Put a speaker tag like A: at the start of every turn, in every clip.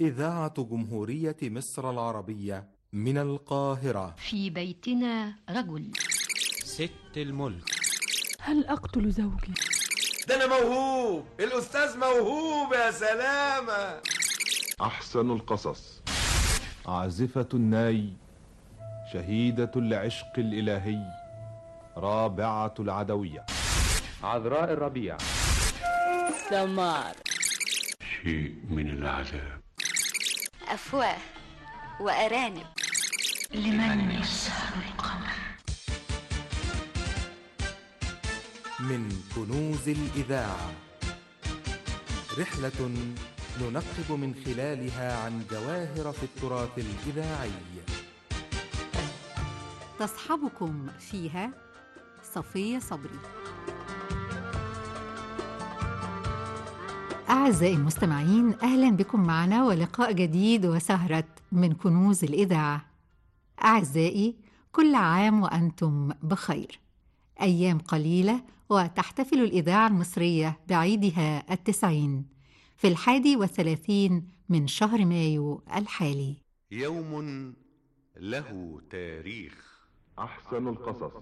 A: إذاعة جمهورية مصر العربية من القاهرة
B: في بيتنا رجل
C: ست الملك
D: هل أقتل زوجي؟
E: ده أنا موهوب الأستاذ موهوب يا سلامة
F: أحسن القصص عازفة الناي شهيدة العشق الإلهي رابعة العدوية
G: عذراء الربيع
H: سمار
I: شيء من العذاب
J: أفواه وأرانب
B: لمن يسهر القمر
A: من كنوز الإذاعة رحلة ننقب من خلالها عن جواهر في التراث الإذاعي
K: تصحبكم فيها صفية صبري أعزائي المستمعين أهلا بكم معنا ولقاء جديد وسهرة من كنوز الإذاعة أعزائي كل عام وأنتم بخير أيام قليلة وتحتفل الإذاعة المصرية بعيدها التسعين في الحادي والثلاثين من شهر مايو الحالي
L: يوم له تاريخ
F: أحسن القصص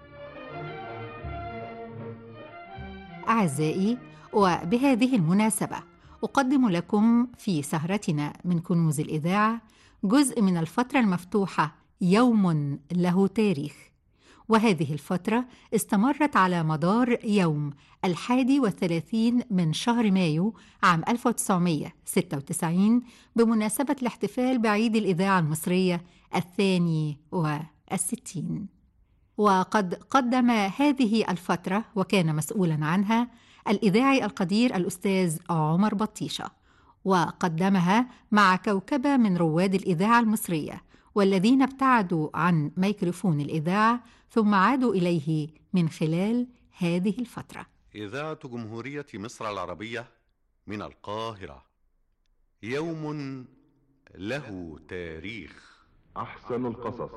K: أعزائي وبهذه المناسبة أقدم لكم في سهرتنا من كنوز الإذاعة جزء من الفترة المفتوحة يوم له تاريخ وهذه الفترة استمرت على مدار يوم الحادي والثلاثين من شهر مايو عام 1996 بمناسبة الاحتفال بعيد الإذاعة المصرية الثاني والستين وقد قدم هذه الفترة وكان مسؤولا عنها الإذاعي القدير الأستاذ عمر بطيشة وقدمها مع كوكبة من رواد الإذاعة المصرية والذين ابتعدوا عن ميكروفون الإذاعة ثم عادوا إليه من خلال هذه الفترة
L: إذاعة جمهورية مصر العربية من القاهرة يوم له تاريخ
F: أحسن القصص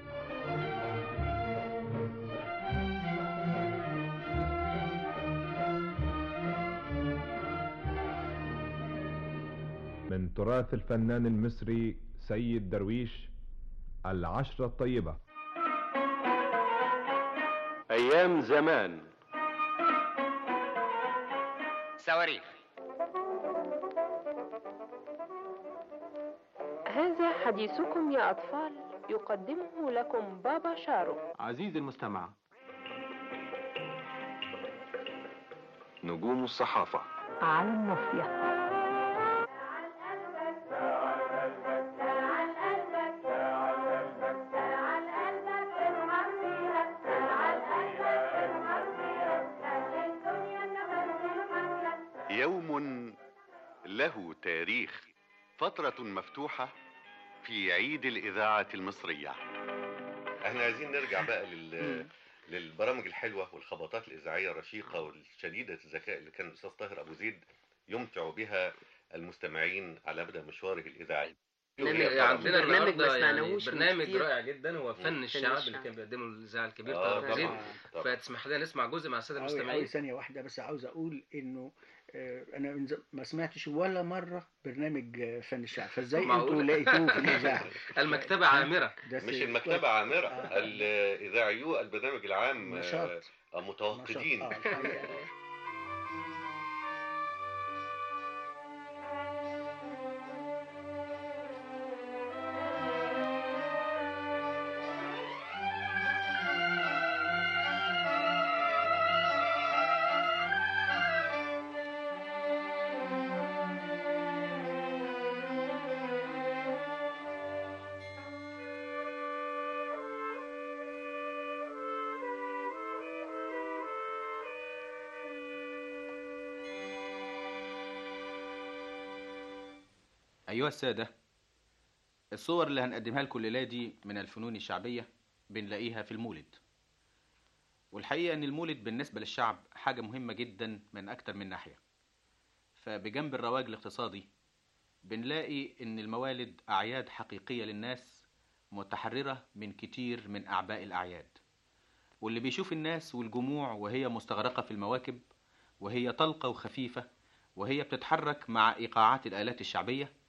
F: من تراث الفنان المصري سيد درويش العشرة الطيبة
G: أيام زمان
M: صواريخ
N: هذا حديثكم يا أطفال يقدمه لكم بابا شارو
G: عزيزي المستمع
L: نجوم الصحافة
H: على الناصية
L: يوم له تاريخ فترة مفتوحة في عيد الإذاعة المصرية احنا عايزين نرجع بقى لل... للبرامج الحلوة والخبطات الإذاعية الرشيقة والشديدة الذكاء اللي كان الأستاذ طاهر أبو زيد يمتع بها المستمعين على مدى مشواره الإذاعي
O: عندنا النهارده يعني برنامج رائع جدا هو فن الشعب اللي كان بيقدمه الاذاعه الكبير
L: آه
O: طاهر زيد
L: طبعا.
O: فتسمح لنا نسمع جزء مع الساده المستمعين
P: ثانيه واحده بس عاوز اقول انه آه، انا من ز- ما سمعتش ولا مره برنامج آه، فن الشعب فازاي انتوا
O: معقولة؟
P: لقيتوه في الاذاعه
O: المكتبه عامره
P: ده
L: مش
P: سي-
L: المكتبة عامرة
P: آه.
L: الإذاعيو البرنامج العام آه،
P: نشاط.
L: آه، متوقدين
P: نشاط. آه، الحقيقة.
C: أيها السادة الصور اللي هنقدمها لكم الليلة دي من الفنون الشعبية بنلاقيها في المولد والحقيقة إن المولد بالنسبة للشعب حاجة مهمة جدا من أكتر من ناحية فبجنب الرواج الاقتصادي بنلاقي إن الموالد أعياد حقيقية للناس متحررة من كتير من أعباء الأعياد واللي بيشوف الناس والجموع وهي مستغرقة في المواكب وهي طلقة وخفيفة وهي بتتحرك مع إيقاعات الآلات الشعبية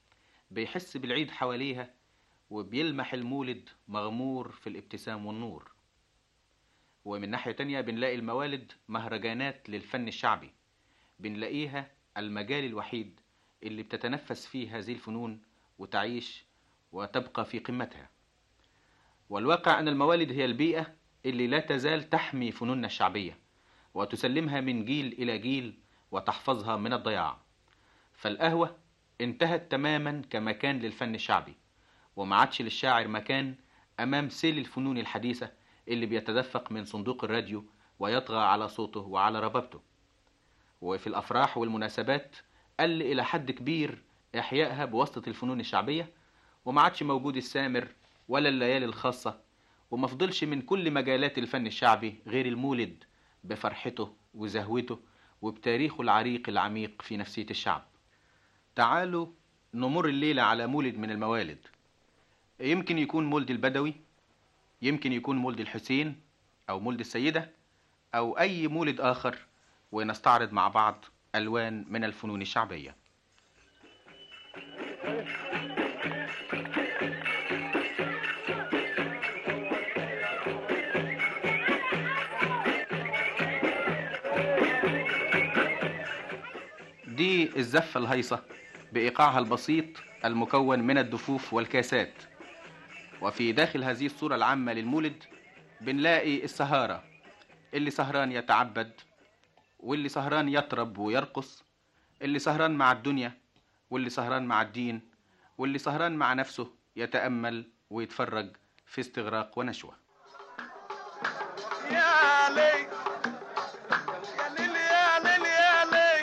C: بيحس بالعيد حواليها وبيلمح المولد مغمور في الابتسام والنور ومن ناحية تانية بنلاقي الموالد مهرجانات للفن الشعبي بنلاقيها المجال الوحيد اللي بتتنفس فيه هذه الفنون وتعيش وتبقى في قمتها والواقع أن الموالد هي البيئة اللي لا تزال تحمي فنوننا الشعبية وتسلمها من جيل إلى جيل وتحفظها من الضياع فالقهوة انتهت تماما كمكان للفن الشعبي وما عادش للشاعر مكان أمام سيل الفنون الحديثة اللي بيتدفق من صندوق الراديو ويطغى على صوته وعلى ربابته وفي الأفراح والمناسبات قل إلى حد كبير إحيائها بواسطة الفنون الشعبية وما عادش موجود السامر ولا الليالي الخاصة وما فضلش من كل مجالات الفن الشعبي غير المولد بفرحته وزهوته وبتاريخه العريق العميق في نفسية الشعب تعالوا نمر الليلة على مولد من الموالد يمكن يكون مولد البدوي يمكن يكون مولد الحسين أو مولد السيدة أو أي مولد آخر ونستعرض مع بعض ألوان من الفنون الشعبية دي الزفة الهيصة بإيقاعها البسيط المكون من الدفوف والكاسات وفي داخل هذه الصورة العامة للمولد بنلاقي السهارة اللي سهران يتعبد واللي سهران يطرب ويرقص اللي سهران مع الدنيا واللي سهران مع الدين واللي سهران مع نفسه يتأمل ويتفرج في استغراق ونشوة
M: يا ليل يا ليل يا ليل يا ليل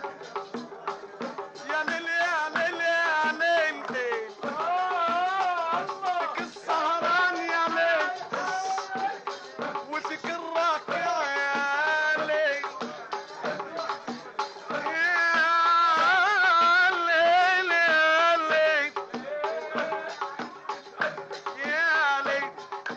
M: يا ليل يا ليل يا ليل فيك السهران يا ليل وفيك الراكع يا ليل يا ليل يا ليل يا ليل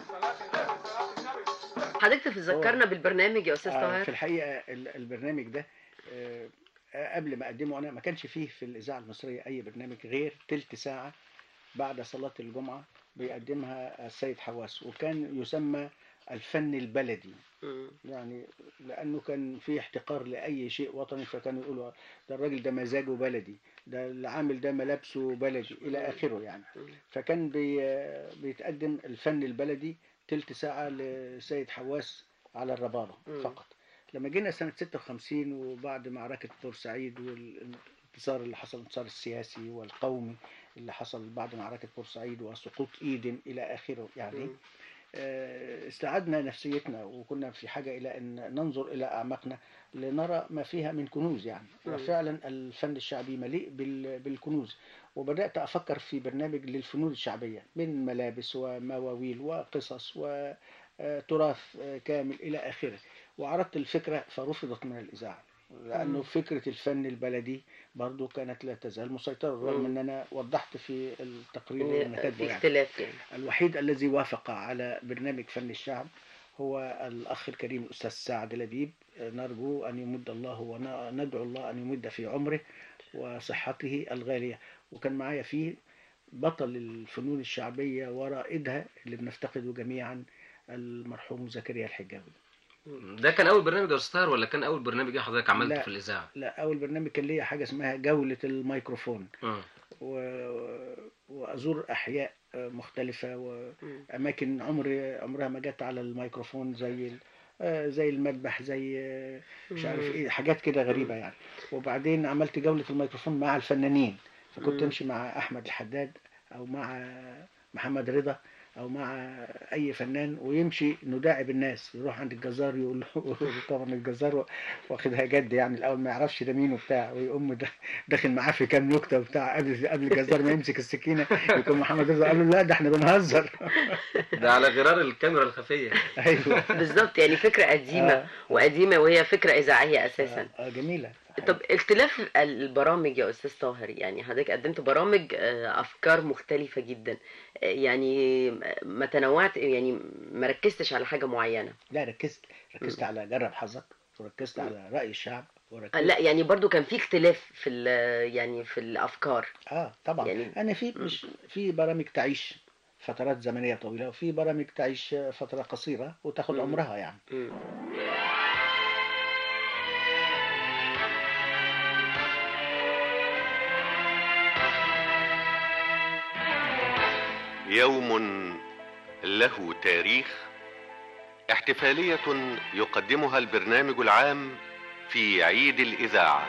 Q: حضرتك تذكرنا بالبرنامج يا استاذ
P: آه،
Q: طاهر
P: في الحقيقه ال- البرنامج ده آه، قبل ما اقدمه انا ما كانش فيه في الاذاعه المصريه اي برنامج غير تلت ساعه بعد صلاه الجمعه بيقدمها السيد حواس وكان يسمى الفن البلدي يعني لانه كان في احتقار لاي شيء وطني فكانوا يقولوا ده الراجل ده مزاجه بلدي ده العامل ده ملابسه بلدي الى اخره يعني فكان بي بيتقدم الفن البلدي تلت ساعة لسيد حواس على الربابة
Q: مم.
P: فقط لما جينا سنة 56 وبعد معركة بورسعيد والانتصار اللي حصل الانتصار السياسي والقومي اللي حصل بعد معركة بورسعيد وسقوط إيدن إلى آخره يعني
Q: مم.
P: آه، استعدنا نفسيتنا وكنا في حاجة إلى أن ننظر إلى أعماقنا لنرى ما فيها من كنوز يعني
Q: مم.
P: وفعلا الفن الشعبي مليء بال- بالكنوز وبدأت أفكر في برنامج للفنون الشعبية من ملابس ومواويل وقصص وتراث كامل إلى آخره وعرضت الفكرة فرفضت من الإذاعة لأنه
Q: مم.
P: فكرة الفن البلدي برضو كانت لا تزال مسيطرة رغم
Q: مم.
P: أن أنا وضحت في التقرير اللي أنا كاتبه
Q: في
P: يعني.
Q: اختلاف يعني
P: الوحيد الذي وافق على برنامج فن الشعب هو الأخ الكريم الأستاذ سعد لبيب نرجو أن يمد الله وندعو الله أن يمد في عمره وصحته الغالية وكان معايا فيه بطل الفنون الشعبية ورائدها اللي بنفتقده جميعا المرحوم زكريا الحجاوي
O: ده كان اول برنامج يا استاذ طاهر ولا كان اول برنامج ايه حضرتك عملته
P: لا.
O: في الاذاعه
P: لا أول برنامج كان ليا حاجة اسمها جولة الميكروفون
O: اه
P: و... وأزور أحياء مختلفة وأماكن عمري عمرها ما جت على الميكروفون زي ال... آه، زي المذبح زي آه، مش عارف
Q: مم.
P: ايه حاجات كده غريبة يعني وبعدين عملت جولة الميكروفون مع الفنانين فكنت
Q: مم.
P: امشي مع احمد الحداد او مع محمد رضا او مع اي فنان ويمشي نداعب الناس يروح عند الجزار يقول له طبعا الجزار واخدها جد يعني الاول ما يعرفش ده مين وبتاع ويقوم دا- داخل معاه في كام نكته وبتاع قبل قبل الجزار ما يمسك السكينه يكون محمد رضا قال له لا ده احنا بنهزر
O: ده على غرار الكاميرا الخفيه
P: ايوه
Q: بالظبط يعني فكرة قديمة
P: آه.
Q: وقديمة وهي فكرة إذاعية أساسا
P: آه، جميله
Q: طب اختلاف البرامج يا أستاذ طاهر يعني حضرتك قدمت برامج آه، أفكار مختلفة جدا آه، يعني ما تنوعت يعني ما ركزتش على حاجة معينة
P: لا ركزت ركزت على جرب حظك وركزت على رأي الشعب وركزت
Q: لا يعني برضو كان في اختلاف في ال- يعني في الافكار
P: اه طبعا
Q: يعني-
P: يعني انا في مش في برامج تعيش فترات زمنيه طويله وفي برامج تعيش فتره قصيره وتاخد
Q: مم.
P: عمرها يعني
Q: مم.
L: يوم له تاريخ احتفالية يقدمها البرنامج العام في عيد الإذاعة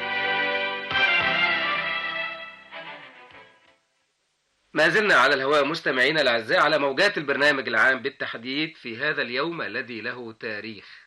O: ما زلنا على الهواء مستمعينا الاعزاء على موجات البرنامج العام بالتحديد في هذا اليوم الذي له تاريخ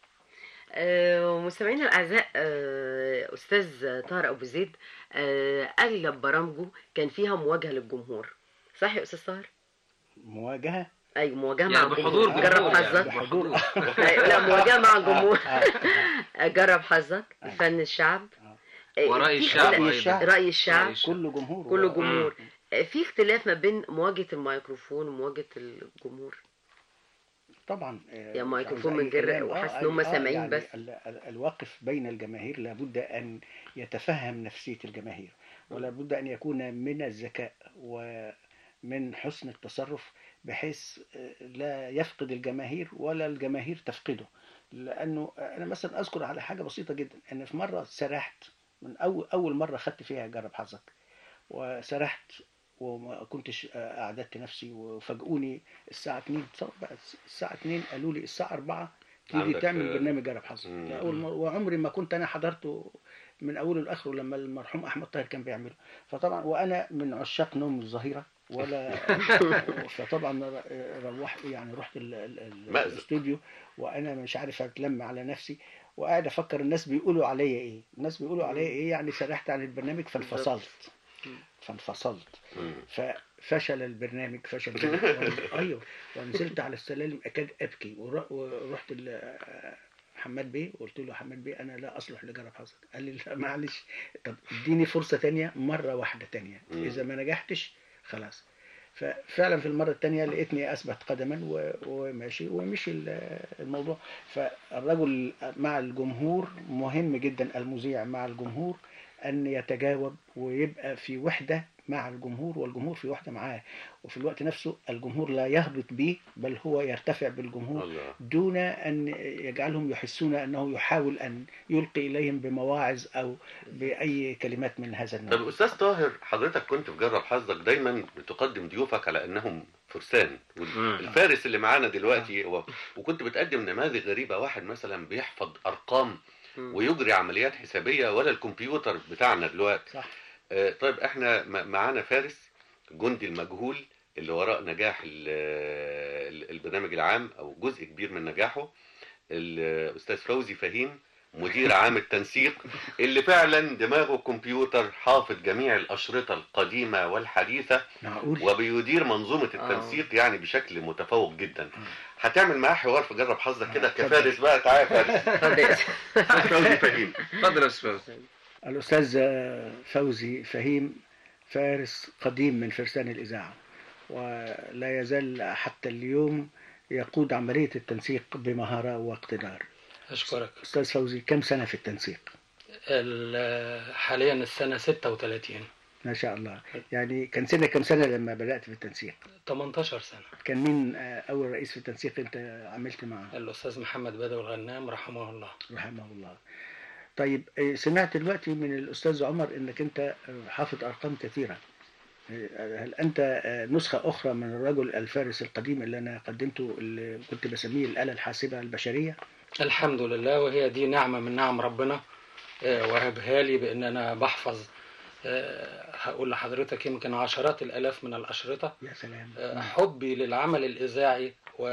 Q: آه، مستمعينا الاعزاء آه، استاذ طاهر ابو زيد آه، اغلب برامجه كان فيها مواجهه للجمهور صح يا استاذ طاهر
P: مواجهه
Q: ايوه مواجهه
O: يعني
Q: مع
O: بحضور
Q: الجمهور جرب
O: جمهور يعني،
Q: حظك
P: بحضور
Q: أيوة، لا مواجهه مع الجمهور
P: آه، آه.
Q: جرب حظك فن الشعب آه،
O: ورأي
Q: في
O: الشعب
Q: اختلاف-
O: أيضاً.
P: الشعب.
Q: رأي الشعب
P: كله جمهور
Q: كله
P: و-
Q: جمهور آه، في اختلاف ما بين مواجهه الميكروفون ومواجهه الجمهور
P: طبعا آه،
Q: يعني
P: مش
Q: ميكروفون
P: عاوز
Q: من
P: أي
Q: غير-
P: كلام.
Q: وحاسس
P: آه،
Q: إن هم
P: آه،
Q: سامعين
P: يعني
Q: بس.
P: ال- ال- الواقف بين الجماهير لابد أن يتفهم نفسية الجماهير ولا بد أن يكون من الذكاء ومن حسن التصرف بحيث آه، لا يفقد الجماهير ولا الجماهير تفقده لأنه أنا مثلا أذكر على حاجة بسيطة جدا أن في مرة سرحت من أول أول مرة خدت فيها جرب حظك وسرحت وما كنتش أعددت نفسي وفاجئوني الساعة 2 تصور بقى الساعة 2 قالوا لي الساعة 4 تيجي
L: عندك،
P: تعمل
L: آه،
P: برنامج جرب حظك
L: مم.
P: لا، أول مرة- وعمري ما كنت أنا حضرته من أوله لآخره لما المرحوم أحمد طاهر كان بيعمله فطبعا وأنا من عشاق نوم الظهيرة ولا فطبعا روحت يعني رحت ال- ال- ال-
L: مأزق.
P: الاستوديو وانا مش عارف اتلم على نفسي وقاعد افكر الناس بيقولوا عليا ايه الناس بيقولوا عليا ايه يعني سرحت عن البرنامج فانفصلت فانفصلت
L: مم.
P: ففشل البرنامج فشل البرنامج. ايوه ونزلت على السلالم اكاد ابكي ور- ورحت ل- حماد بيه وقلت له حماد بيه انا لا اصلح لجرب حظك قال لي لا معلش طب اديني فرصه تانية مره واحده تانية
L: مم.
P: اذا ما نجحتش خلاص ففعلا في المره الثانيه لقيتني اثبت قدما و- وماشي ومشي ال- الموضوع فالرجل مع الجمهور مهم جدا المذيع مع الجمهور ان يتجاوب ويبقى في وحده مع الجمهور والجمهور في وحده معاه وفي الوقت نفسه الجمهور لا يهبط به بل هو يرتفع بالجمهور
L: الله
P: دون أن يجعلهم يحسون أنه يحاول أن يلقي إليهم بمواعظ أو بأي كلمات من هذا النوع
L: طب استاذ طاهر حضرتك كنت في جرب حظك دايما بتقدم ضيوفك على انهم فرسان والفارس اللي معانا دلوقتي هو وكنت بتقدم نماذج غريبه واحد مثلا بيحفظ ارقام ويجري عمليات حسابيه ولا الكمبيوتر بتاعنا دلوقتي
P: صح
L: آه، طيب احنا م- معانا فارس جندي المجهول اللي وراء نجاح ال- ال- البرنامج العام او جزء كبير من نجاحه الاستاذ فوزي فهيم مدير عام التنسيق اللي فعلا دماغه كمبيوتر حافظ جميع الاشرطه القديمه والحديثه
P: معقول
L: وبيدير منظومه التنسيق يعني بشكل متفوق جدا هتعمل معاه حوار في جرب حظك كده كفارس بقى تعالى يا فارس فوزي فهيم
O: اتفضل يا استاذ فوزي
P: الأستاذ فوزي فهيم فارس قديم من فرسان الإذاعة ولا يزال حتى اليوم يقود عملية التنسيق بمهارة واقتدار
R: أشكرك
P: أستاذ فوزي كم سنة في التنسيق؟
R: ال- حاليا السنة 36
P: ما شاء الله يعني كان سنة كم سنة لما بدأت في التنسيق
R: 18 سنة
P: كان مين آه، أول رئيس في التنسيق أنت عملت معه
R: الأستاذ محمد بدوي الغنام رحمه الله
P: رحمه الله طيب آه، سمعت دلوقتي من الأستاذ عمر أنك أنت آه، حافظ أرقام كثيرة آه، هل أنت آه، نسخة أخرى من الرجل الفارس القديم اللي أنا قدمته اللي كنت بسميه الآلة الحاسبة البشرية
R: الحمد لله وهي دي نعمة من نعم ربنا آه، وهبها لي بأن أنا بحفظ آه، هقول لحضرتك يمكن عشرات الآلاف من الأشرطة
P: يا سلام
R: آه، حبي للعمل الإذاعي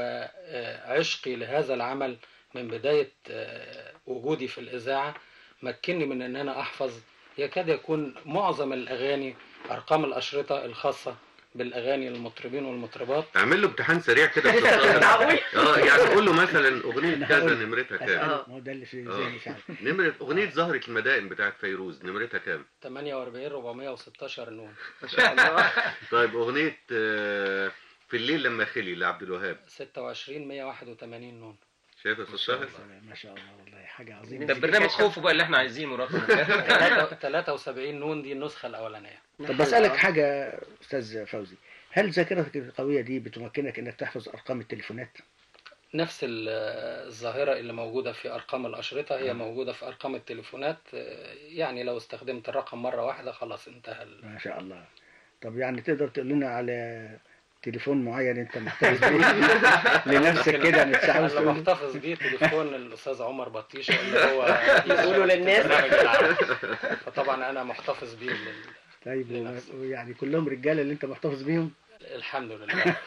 R: وعشقي لهذا العمل من بداية آه، وجودي في الإذاعة مكنني من أن أنا أحفظ يكاد يكون معظم الأغاني أرقام الأشرطة الخاصة بالأغاني المطربين والمطربات
L: اعمل له امتحان سريع كده في
R: معقول؟
L: اه يعني قول له مثلا اغنيه كذا نمرتها كام
P: ما هو ده اللي في
L: آه.
P: ذهني فعلا
L: نمرة أغنية زهرة المدائن بتاعت فيروز نمرتها كام؟
R: 48 416 نون
L: ما شاء الله طيب أغنية آه، في الليل لما خلي لعبد الوهاب
R: 26 181 نون
L: شايف يا استاذ شاهد
P: ما شاء الله والله حاجه عظيمه
O: ده برنامج خوفه بقى اللي احنا عايزينه رقم
R: 73 نون دي النسخه الاولانيه
P: طب بسالك حاجه استاذ فوزي هل ذاكرتك القويه دي بتمكنك انك تحفظ ارقام التليفونات
R: نفس ال- الظاهرة اللي موجودة في أرقام الأشرطة هي
P: نعم.
R: موجودة في أرقام التليفونات آه، يعني لو استخدمت الرقم مرة واحدة خلاص انتهى ال-
P: ما شاء الله طب يعني تقدر تقول لنا على تليفون معين انت محتفظ بيه لنفسك كده
R: أنا
P: مش عاوز
R: اللي
P: تقول
R: محتفظ بيه تليفون الأستاذ عمر بطيشة اللي هو
Q: يقولوا للناس.
R: البرنامج العام. فطبعا أنا محتفظ بيه لل-
P: طيب و- يعني كلهم رجاله اللي انت محتفظ بيهم
R: الحمد لله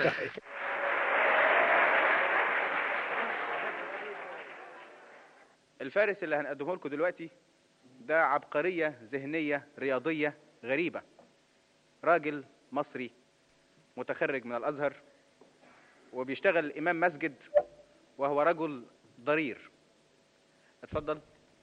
C: الفارس اللي هنقدمه لكم دلوقتي ده عبقرية ذهنية رياضية غريبة راجل مصري متخرج من الأزهر وبيشتغل إمام مسجد وهو رجل ضرير اتفضل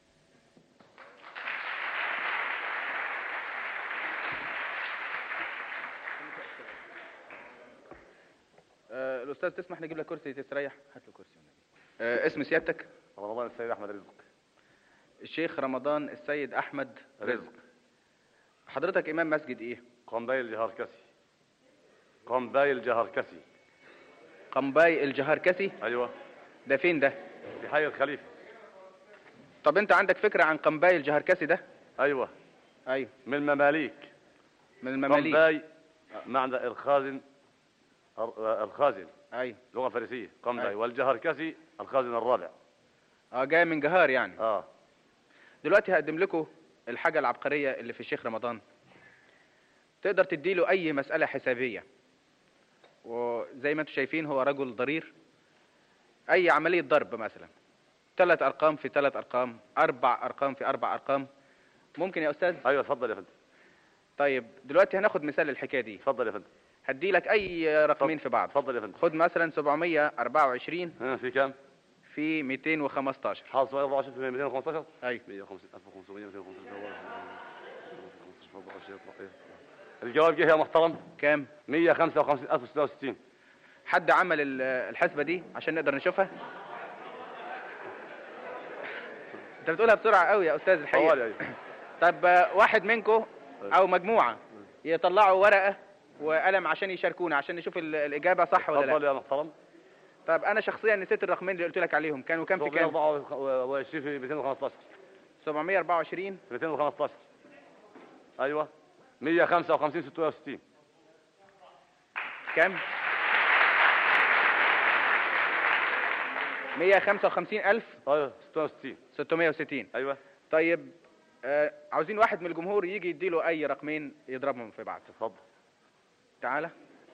C: آه، الأستاذ تسمح نجيب لك كرسي تستريح هات له كرسي والنبي. آه، اسم سيادتك
E: رمضان السيد احمد رزق
C: الشيخ رمضان السيد أحمد رزق حضرتك إمام مسجد إيه؟
E: قنباي الجهركسي قنباي الجهركسي
C: قنباي الجهركسي
E: ايوه
C: ده فين ده؟
E: في حي الخليفه
C: طب أنت عندك فكرة عن قنباي الجهركسي ده؟
E: ايوه
C: أيوه
E: من المماليك
C: من المماليك
E: قنباي معنى الخازن الر- الخازن
C: أيوه
E: لغه فارسيه قنباي
C: أيوة.
E: والجهركسي الخازن الرابع
C: اه جاي من جهار يعني
E: اه
C: دلوقتي هقدم لكم الحاجة العبقرية اللي في الشيخ رمضان تقدر تديله أي مسألة حسابية وزي ما انتم شايفين هو رجل ضرير أي عملية ضرب مثلا ثلاث أرقام في ثلاث أرقام أربع أرقام في أربع أرقام ممكن يا أستاذ
E: ايوه اتفضل يا فندم
C: طيب دلوقتي هناخد مثال للحكاية دي
E: اتفضل يا فندم
C: هدي لك أي رقمين في بعض
E: اتفضل يا فندم
C: خد مثلا 724
E: ها في كام؟
C: في 215
E: حاصل 24 في 215
C: أيوه
E: 150 1500 215 الجواب جه يا محترم
C: كام
E: 155666
C: حد عمل ال- الحسبة دي عشان نقدر نشوفها انت بتقولها بسرعة قوي يا استاذ
E: طوالي
C: الحقيقة
E: ايوه
C: طب آه، واحد منكم او مجموعة يطلعوا ورقة وقلم عشان يشاركونا عشان نشوف ال- الإجابة صح ولا
E: اتفضل
C: لا
E: يا محترم
C: طب أنا شخصيا نسيت الرقمين اللي قلت لك عليهم كانوا كام في كام
E: 724 في 215
C: 724
E: في 215 ايوه 155 660
C: كام 155 ألف
E: ايوه 660
C: 660
E: ايوه
C: طيب آه عاوزين واحد من الجمهور يجي يديله أي رقمين يضربهم في بعض
E: اتفضل
C: تعالى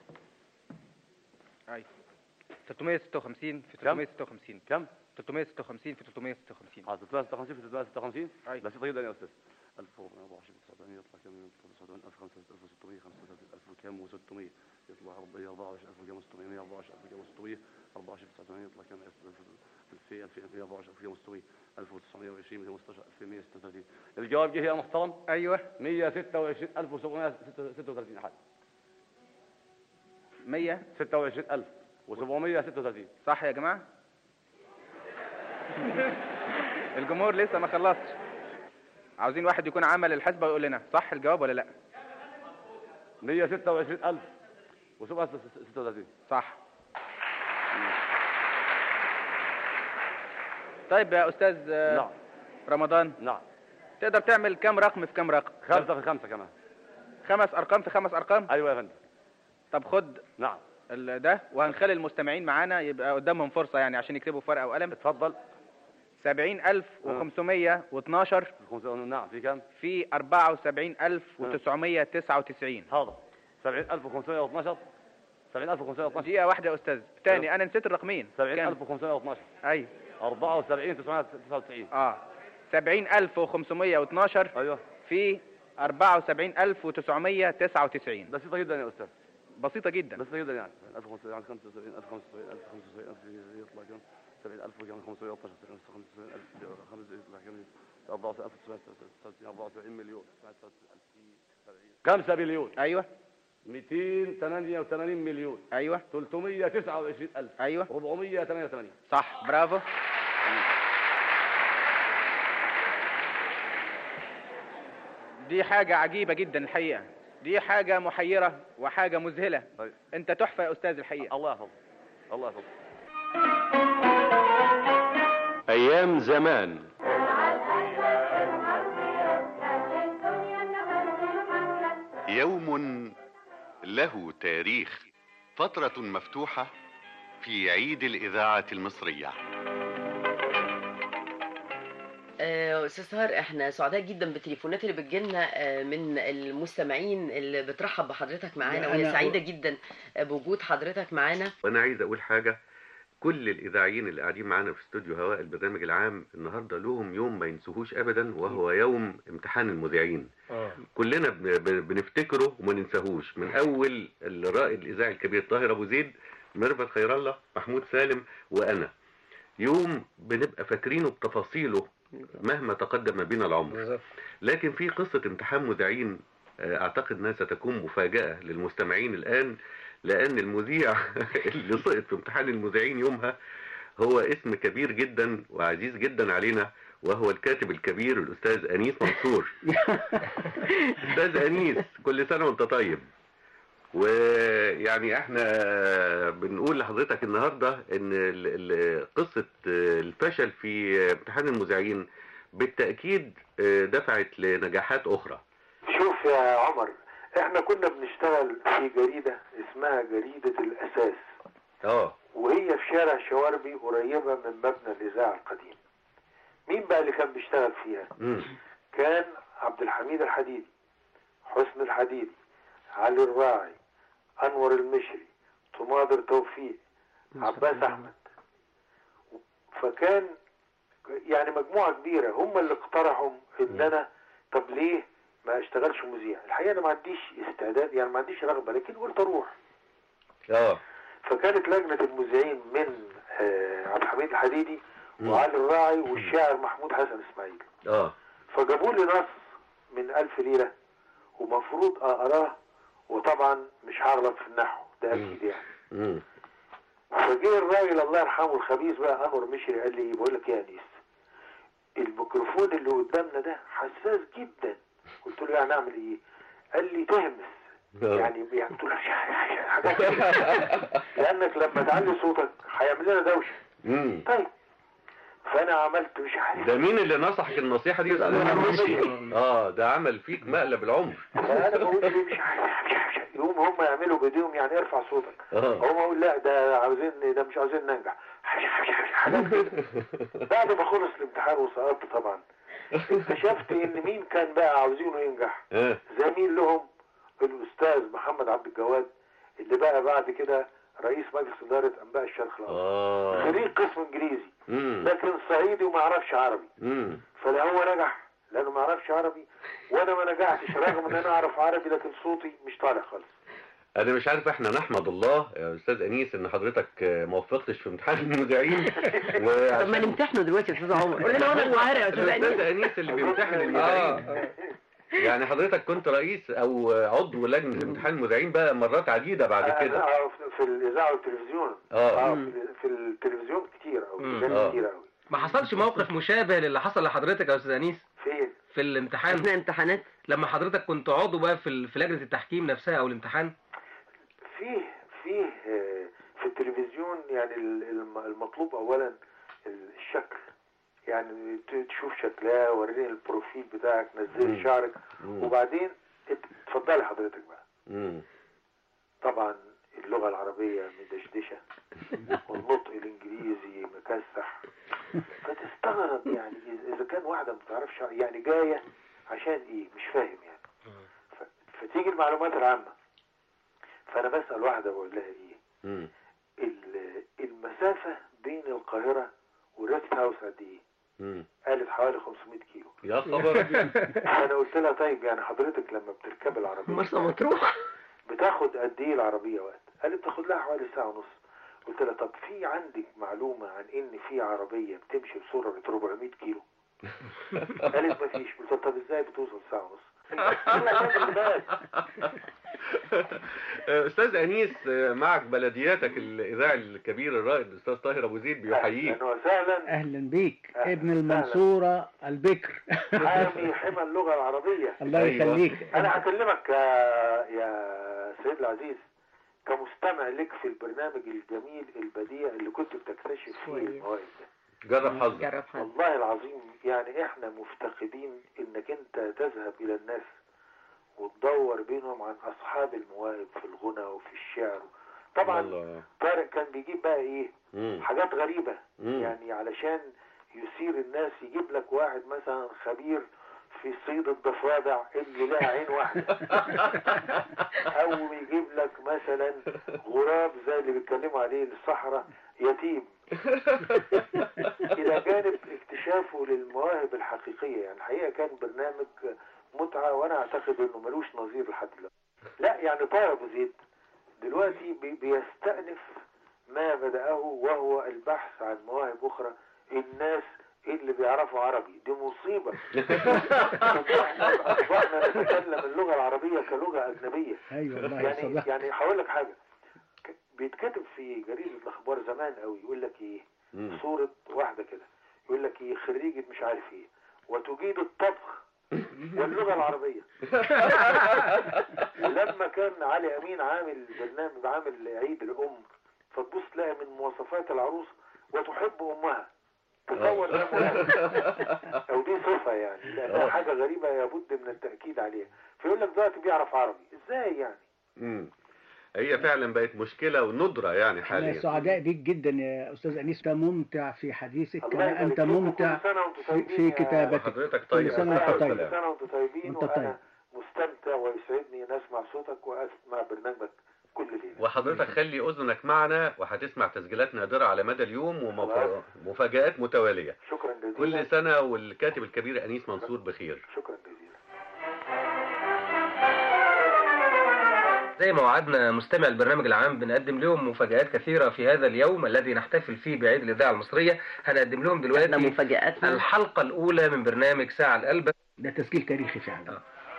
C: اي 356 في
E: كم؟
C: 356
E: كم؟
C: 356 في 356
E: اه 356 في 356
C: أي.
E: بسيطة جدا يا استاذ 1424 900 يطلع كم 79 1600 35 كم و600 يطلع 24000 كم 600 124000 كم 600 24 900 يطلع كم 2000 2240 كم 600 1920 216 2136 الجواب جه يا محترم
C: ايوه
E: 126736 حد
C: 100
E: 26736
C: صح يا جماعة الجمهور لسه ما خلصش عاوزين واحد يكون عمل الحسبة ويقول لنا صح الجواب ولا لا
E: 126000 و736
C: صح طيب يا استاذ آه،
E: نعم
C: رمضان
E: نعم
C: تقدر تعمل كام رقم في كام رقم
E: خمسة في خمسة كمان
C: خمس ارقام في خمس ارقام
E: ايوه يا فندم
C: طب خد
E: نعم
C: ال- ده وهنخلي المستمعين معانا يبقى قدامهم فرصة يعني عشان يكتبوا في ورقة وقلم
E: اتفضل
C: 70512
E: خمسة نعم في كام؟
C: في 74999
E: حاضر 70512 70512
C: دقيقة واحدة يا أستاذ تاني أنا نسيت الرقمين كام؟
E: 70512
C: أيوه
E: 74 999
C: اه 70512
E: ايوه
C: في 74999
E: بسيطة جدا يا استاذ
C: بسيطة جدا
E: بسيطة جدا يعني 1500 يعني 75 1500 1500 يطلع كم 70000 وكم 513 750000 يطلع كم 44999 74 مليون 5 بليون
C: أيوه
E: 288 مليون
C: ايوه
E: 329 ألف
C: ايوه
E: 488
C: صح برافو دي حاجة عجيبة جدا الحقيقة دي حاجة محيرة وحاجة مذهلة
E: طيب.
C: انت تحفة يا استاذ الحقيقة
E: الله يحفظك الله يحفظك
G: أيام زمان
L: يوم له تاريخ فترة مفتوحة في عيد الإذاعة المصرية
Q: آه، استاذ سهر احنا سعداء جدا بالتليفونات اللي بتجيلنا آه، من المستمعين اللي بترحب بحضرتك معانا وهي
L: أنا-
Q: سعيده جدا آه، بوجود حضرتك معانا
L: وأنا عايز أقول حاجة كل الإذاعيين اللي قاعدين معانا في استوديو هواء البرنامج العام النهاردة لهم يوم ما ينسوهوش أبدا وهو يوم امتحان المذيعين كلنا بن- بن- بنفتكره وما ننساهوش من اول الرائد الاذاعي الكبير طاهر ابو زيد ميرفت خير الله محمود سالم وانا يوم بنبقى فاكرينه بتفاصيله مهما تقدم بنا العمر لكن في قصة امتحان مذيعين آه، اعتقد انها ستكون مفاجأة للمستمعين الان لان المذيع اللي سقط في امتحان المذيعين يومها هو اسم كبير جدا وعزيز جدا علينا وهو الكاتب الكبير الاستاذ انيس منصور استاذ انيس كل سنه وانت طيب ويعني احنا بنقول لحضرتك النهارده ان ال- ال- قصه الفشل في امتحان المذيعين بالتاكيد دفعت لنجاحات اخرى
S: شوف يا عمر احنا كنا بنشتغل في جريدة اسمها جريدة الاساس
L: اه
S: وهي في شارع شواربي قريبة من مبنى الاذاعة القديم مين بقى اللي كان بيشتغل فيها
L: مم.
S: كان عبد الحميد الحديدي حسن الحديدي علي الراعي انور المشري طماطر توفيق عباس احمد فكان يعني مجموعة كبيرة هم اللي اقترحوا ان انا طب ليه ما اشتغلش مذيع الحقيقة انا ما عنديش استعداد يعني ما عنديش رغبة لكن قلت اروح
L: اه
S: فكانت لجنة المذيعين من آه، عبد الحميد الحديدي وعلي الراعي والشاعر محمود حسن اسماعيل
L: اه
S: فجابوا لي نص من ألف ليرة ومفروض أقراه وطبعا مش هغلط في النحو ده أكيد يعني
L: مم.
S: فجه الراجل الله يرحمه الخبيث بقى أنور مشري قال لي إيه بقول لك إيه يا أنيس الميكروفون اللي قدامنا ده حساس جدا قلت له يعني أعمل إيه؟ قال لي تهمس يعني يعني قلت له حاجات كده. لأنك لما تعلي صوتك هيعمل لنا دوشة
L: مم.
S: طيب فأنا عملت مش عارف
L: ده مين اللي نصحك النصيحة دي يا أستاذ أنور؟ اه ده عمل فيك مقلب العمر
S: فانا بقول ليه مش عارف مش عارف يقوم هم يعملوا بايديهم يعني ارفع صوتك
L: اه
S: هم اقول لا ده عاوزين ده مش عاوزين ننجح حاجات كده بعد ما خلص الامتحان وسقطت طبعا اكتشفت ان مين كان بقى عاوزينه ينجح
L: اه
S: زميل لهم الاستاذ محمد عبد الجواد اللي بقى بعد كده رئيس مجلس اداره انباء الشرق الاوسط
L: اه
S: خريج قسم انجليزي
L: مم.
S: لكن صعيدي وما يعرفش عربي
L: مم.
S: فلا هو نجح لانه ما يعرفش عربي وانا ما نجحتش رغم ان انا اعرف عربي لكن صوتي مش طالع خالص
L: انا مش عارف احنا نحمد الله يا استاذ انيس ان حضرتك آه، ما وفقتش في امتحان المذيعين
Q: طب ما نمتحنه دلوقتي يا استاذ عمر قول لنا وانا القاهره يا استاذ
L: الاستاذ
Q: انيس
L: انيس اللي بيمتحن المذيعين يعني حضرتك كنت رئيس او عضو لجنه امتحان المذيعين بقى مرات عديده بعد كده
S: أنا في- في الاذاعه والتلفزيون
L: اه
S: في, في التلفزيون كتير او
O: مم.
S: كتير
L: آه.
S: كتير قوي
O: ما حصلش موقف مشابه للي حصل لحضرتك يا استاذ انيس
S: فين
O: في الامتحان
Q: اثناء امتحانات
O: لما حضرتك كنت عضو بقى في ال- في لجنه التحكيم نفسها او الامتحان
S: فيه فيه آه، في التلفزيون يعني ال- الم- المطلوب اولا الشكل يعني ت- تشوف شكلها وريني البروفيل بتاعك نزلي
L: مم.
S: شعرك
L: مم.
S: وبعدين ات- اتفضلي حضرتك بقى
L: مم.
S: طبعا اللغة العربية مدشدشة والنطق الإنجليزي مكسح فتستغرب يعني إذا- إذا كان واحدة ما بتعرفش يعني جاية عشان إيه مش فاهم يعني ف- فتيجي المعلومات العامة فأنا بسأل واحدة بقول لها إيه
L: مم.
S: ال- المسافة بين القاهرة وريست هاوس قد إيه؟
L: مم.
S: قالت حوالي 500 كيلو
L: يا خبر
S: فأنا قلت لها طيب يعني حضرتك لما بتركب العربية
Q: مرسى مطروح
S: بتاخد قد ايه العربية وقت قالت بتاخد لها حوالي ساعة ونص قلت لها طب في عندك معلومة عن ان في عربية بتمشي بسرعة 400 كيلو قالت ما فيش قلت لها طب ازاي بتوصل ساعة ونص أنا فاكر بالك.
L: استاذ انيس معك بلدياتك الاذاعي الكبير الرائد الاستاذ طاهر ابو زيد بيحييك
S: اهلا وسهلا
P: اهلا بيك
S: أهلاً
P: ابن
S: وسهلاً.
P: المنصورة البكر
S: حامي حمى اللغه العربيه
P: الله يخليك
S: انا هكلمك يا يا سيد العزيز كمستمع لك في البرنامج الجميل البديع اللي كنت بتكتشف فيه المواهب ده
L: جرب حظك
Q: جرب حظ
S: والله العظيم يعني احنا مفتقدين انك انت تذهب الى الناس وتدور بينهم عن اصحاب المواهب في الغنى وفي الشعر طبعا
L: الله.
S: طارق كان بيجيب بقى ايه
L: مم.
S: حاجات غريبة
L: مم.
S: يعني علشان يثير الناس يجيب لك واحد مثلا خبير في صيد الضفادع اللي لها عين واحدة او يجيب لك مثلا غراب زي اللي بيتكلموا عليه الصحراء يتيم الى جانب اكتشافه للمواهب الحقيقيه يعني الحقيقه كان برنامج متعه وانا اعتقد انه ملوش نظير لحد دلوقتي لا يعني طاهر ابو زيد دلوقتي بي- بيستأنف ما بدأه وهو البحث عن مواهب اخرى الناس اللي بيعرفوا عربي دي مصيبة احنا اصبحنا نتكلم اللغة العربية كلغة اجنبية
P: ايوه والله
S: يعني
P: صدقت
S: يعني هقول لك حاجة ك- بيتكتب في جريدة الاخبار زمان قوي يقول لك ايه
L: مم.
S: صورة واحدة كده يقول لك ايه خريجة مش عارف ايه وتجيد الطبخ واللغة العربية لما كان علي امين عامل برنامج عامل عيد الام فتبص تلاقي من مواصفات العروس وتحب امها تصور ده مهم. او دي صفة يعني لانها
L: آه.
S: حاجة غريبة لابد من التأكيد عليها فيقول لك دلوقتي بيعرف عربي ازاي يعني
L: مم. هي فعلا بقت مشكله وندره يعني
P: احنا
L: حاليا
P: سعداء بيك جدا يا استاذ انيس انت ممتع في حديثك
S: الله
P: كما
S: يبارك
P: انت
S: فيكم.
P: ممتع
S: كل سنة وانتم
P: في,
S: طيبين
P: في
S: يا-
P: كتابتك
L: وحضرتك طيب
P: كل سنه وانت
L: بالصحة
P: طيب
S: كل
L: والسلامة.
S: سنة وانتم طيبين
P: وانت طيب.
S: وانا مستمتع ويسعدني ان اسمع صوتك واسمع برنامجك كل ليلة
L: وحضرتك خلي اذنك معنا وهتسمع تسجيلات نادره على مدى اليوم ومفاجآت متواليه
S: شكرا جزيلا
L: كل سنه والكاتب الكبير انيس منصور بخير
S: شكرا جزيلا
O: زي ما وعدنا مستمع البرنامج العام بنقدم لهم مفاجآت كثيرة في هذا اليوم الذي نحتفل فيه بعيد الإذاعة المصرية هنقدم لهم
Q: احنا
O: دلوقتي
Q: مفاجآتنا
O: الحلقة الأولى من برنامج ساعة القلب
P: ده تسجيل تاريخي فعلا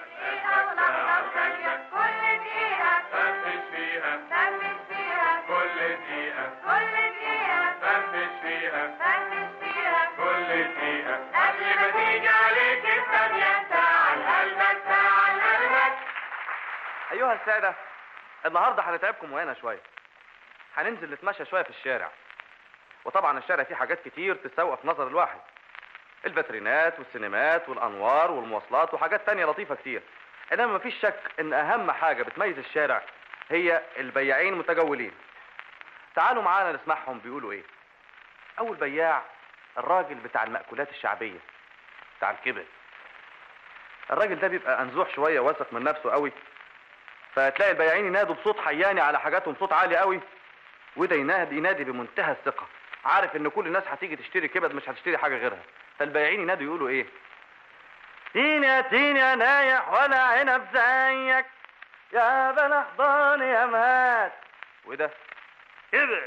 T: أيها السادة النهاردة هنتعبكم وهنا شوية هننزل نتمشى شوية في الشارع وطبعا الشارع فيه حاجات كتير تتسوق في نظر الواحد الفاترينات والسينمات والأنوار والمواصلات وحاجات تانية لطيفة كتير إنما مفيش شك إن أهم حاجة بتميز الشارع هي البياعين المتجولين تعالوا معانا نسمعهم بيقولوا إيه أول بياع الراجل بتاع المأكولات الشعبية بتاع الكبد الراجل ده بيبقى أنزوح شوية واثق من نفسه قوي فتلاقي البياعين ينادوا بصوت حياني على حاجاتهم صوت عالي قوي وده ينادي ينادي بمنتهى الثقة عارف ان كل الناس هتيجي تشتري كبد مش هتشتري حاجة غيرها فالبياعين ينادوا يقولوا ايه تين يا تين يا نايح ولا عنب زيك يا بلا حضان يا مات وده كبد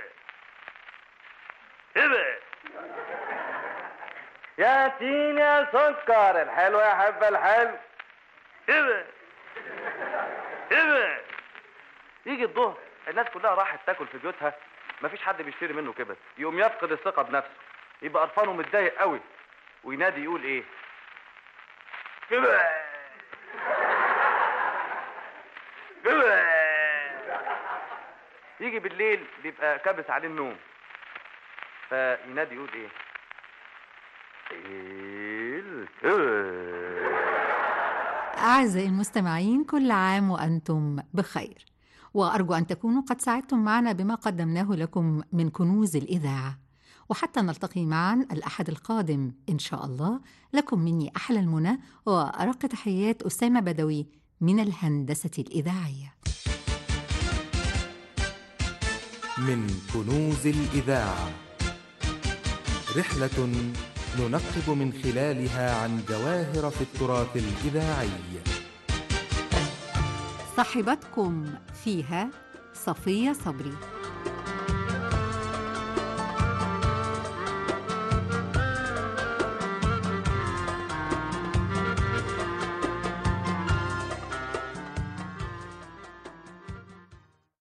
T: كبد يا تين يا سكر الحلو يحب الحلو كبد كبد يجي الظهر الناس كلها راحت تاكل في بيوتها مفيش حد بيشتري منه كبد يقوم يفقد الثقه بنفسه يبقى قرفان ومتضايق قوي وينادي يقول ايه كبد كبد يجي بالليل بيبقى كابس عليه النوم فينادي يقول ايه الكبد
K: أعزائي المستمعين كل عام وأنتم بخير وأرجو أن تكونوا قد ساعدتم معنا بما قدمناه لكم من كنوز الإذاعة وحتى نلتقي معا الأحد القادم إن شاء الله لكم مني أحلى المنى وأرق تحيات أسامة بدوي من الهندسة الإذاعية
A: من كنوز الإذاعة رحلة ننقب من خلالها عن جواهر في التراث الإذاعي
K: صاحبتكم فيها صفية صبري